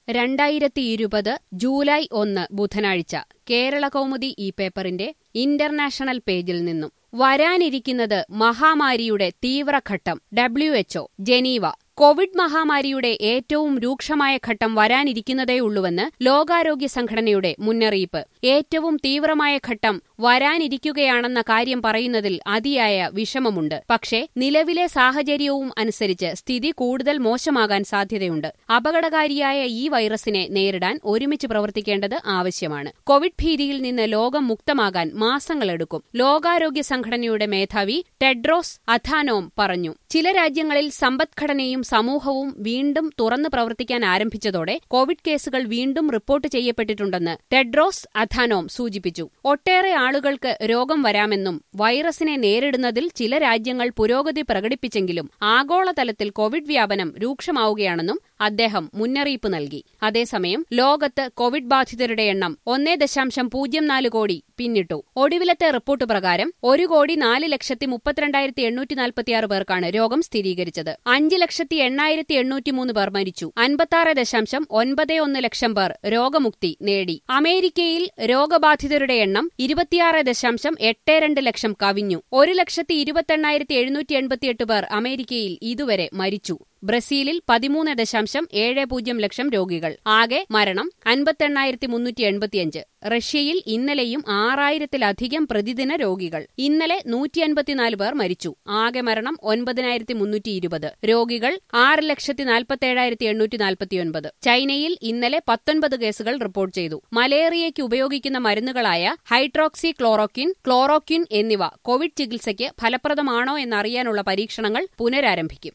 രണ്ടായിരത്തി ഇരുപത് ജൂലൈ ഒന്ന് ബുധനാഴ്ച കേരള കൗമുദി ഈ പേപ്പറിന്റെ ഇന്റർനാഷണൽ പേജിൽ നിന്നും വരാനിരിക്കുന്നത് മഹാമാരിയുടെ തീവ്രഘട്ടം ഡബ്ല്യു എച്ച്ഒ ജനീവ കോവിഡ് മഹാമാരിയുടെ ഏറ്റവും രൂക്ഷമായ ഘട്ടം വരാനിരിക്കുന്നതേയുള്ളൂവെന്ന് ലോകാരോഗ്യ സംഘടനയുടെ മുന്നറിയിപ്പ് ഏറ്റവും തീവ്രമായ ഘട്ടം വരാനിരിക്കുകയാണെന്ന കാര്യം പറയുന്നതിൽ അതിയായ വിഷമമുണ്ട് പക്ഷേ നിലവിലെ സാഹചര്യവും അനുസരിച്ച് സ്ഥിതി കൂടുതൽ മോശമാകാൻ സാധ്യതയുണ്ട് അപകടകാരിയായ ഈ വൈറസിനെ നേരിടാൻ ഒരുമിച്ച് പ്രവർത്തിക്കേണ്ടത് ആവശ്യമാണ് കോവിഡ് ഭീതിയിൽ നിന്ന് ലോകം മുക്തമാകാൻ മാസങ്ങളെടുക്കും ലോകാരോഗ്യ സംഘടനയുടെ മേധാവി ടെഡ്രോസ് അഥാനോം പറഞ്ഞു ചില രാജ്യങ്ങളിൽ സമ്പദ്ഘടനയും സമൂഹവും വീണ്ടും തുറന്നു പ്രവർത്തിക്കാൻ ആരംഭിച്ചതോടെ കോവിഡ് കേസുകൾ വീണ്ടും റിപ്പോർട്ട് ചെയ്യപ്പെട്ടിട്ടുണ്ടെന്ന് ടെഡ്രോസ് അഥാനോം സൂചിപ്പിച്ചു ഒട്ടേറെ ആളുകൾക്ക് രോഗം വരാമെന്നും വൈറസിനെ നേരിടുന്നതിൽ ചില രാജ്യങ്ങൾ പുരോഗതി പ്രകടിപ്പിച്ചെങ്കിലും ആഗോളതലത്തിൽ കോവിഡ് വ്യാപനം രൂക്ഷമാവുകയാണെന്നും അദ്ദേഹം മുന്നറിയിപ്പ് നൽകി അതേസമയം ലോകത്ത് കോവിഡ് ബാധിതരുടെ എണ്ണം ഒന്നേ ദശാംശം പൂജ്യം നാല് കോടി പിന്നിട്ടു ഒടുവിലത്തെ റിപ്പോർട്ട് പ്രകാരം ഒരു കോടി നാല് ലക്ഷത്തി മുപ്പത്തിരണ്ടായിരത്തി എണ്ണൂറ്റി നാൽപ്പത്തിയാറ് പേർക്കാണ് രോഗം സ്ഥിരീകരിച്ചത് അഞ്ച് ലക്ഷത്തി എണ്ണായിരത്തി എണ്ണൂറ്റിമൂന്ന് പേർ മരിച്ചു അൻപത്തിയാറ് ദശാംശം ഒൻപത് ഒന്ന് ലക്ഷം പേർ രോഗമുക്തി നേടി അമേരിക്കയിൽ രോഗബാധിതരുടെ എണ്ണം ഇരുപത്തിയാറ് ദശാംശം എട്ട് രണ്ട് ലക്ഷം കവിഞ്ഞു ഒരു ലക്ഷത്തി ഇരുപത്തെണ്ണായിരത്തി എഴുന്നൂറ്റി എൺപത്തിയെട്ട് പേർ അമേരിക്കയിൽ ഇതുവരെ മരിച്ചു ബ്രസീലിൽ പതിമൂന്ന് ദശാംശം ഏഴ് പൂജ്യം ലക്ഷം രോഗികൾ ആകെ മരണം അൻപത്തെണ്ണായിരത്തി മുന്നൂറ്റി എൺപത്തിയഞ്ച് റഷ്യയിൽ ഇന്നലെയും ആറായിരത്തിലധികം പ്രതിദിന രോഗികൾ ഇന്നലെ നൂറ്റി അൻപത്തിനാല് പേർ മരിച്ചു ആകെ മരണം ഒൻപതിനായിരത്തി മുന്നൂറ്റി ഇരുപത് രോഗികൾ ആറ് ലക്ഷത്തി നാൽപ്പത്തേഴായിരത്തി എണ്ണൂറ്റി നാൽപ്പത്തിയൊൻപത് ചൈനയിൽ ഇന്നലെ പത്തൊൻപത് കേസുകൾ റിപ്പോർട്ട് ചെയ്തു മലേറിയയ്ക്ക് ഉപയോഗിക്കുന്ന മരുന്നുകളായ ഹൈഡ്രോക്സി ക്ലോറോക്വിൻ ക്ലോറോക്വിൻ എന്നിവ കോവിഡ് ചികിത്സയ്ക്ക് ഫലപ്രദമാണോ എന്നറിയാനുള്ള പരീക്ഷണങ്ങൾ പുനരാരംഭിക്കും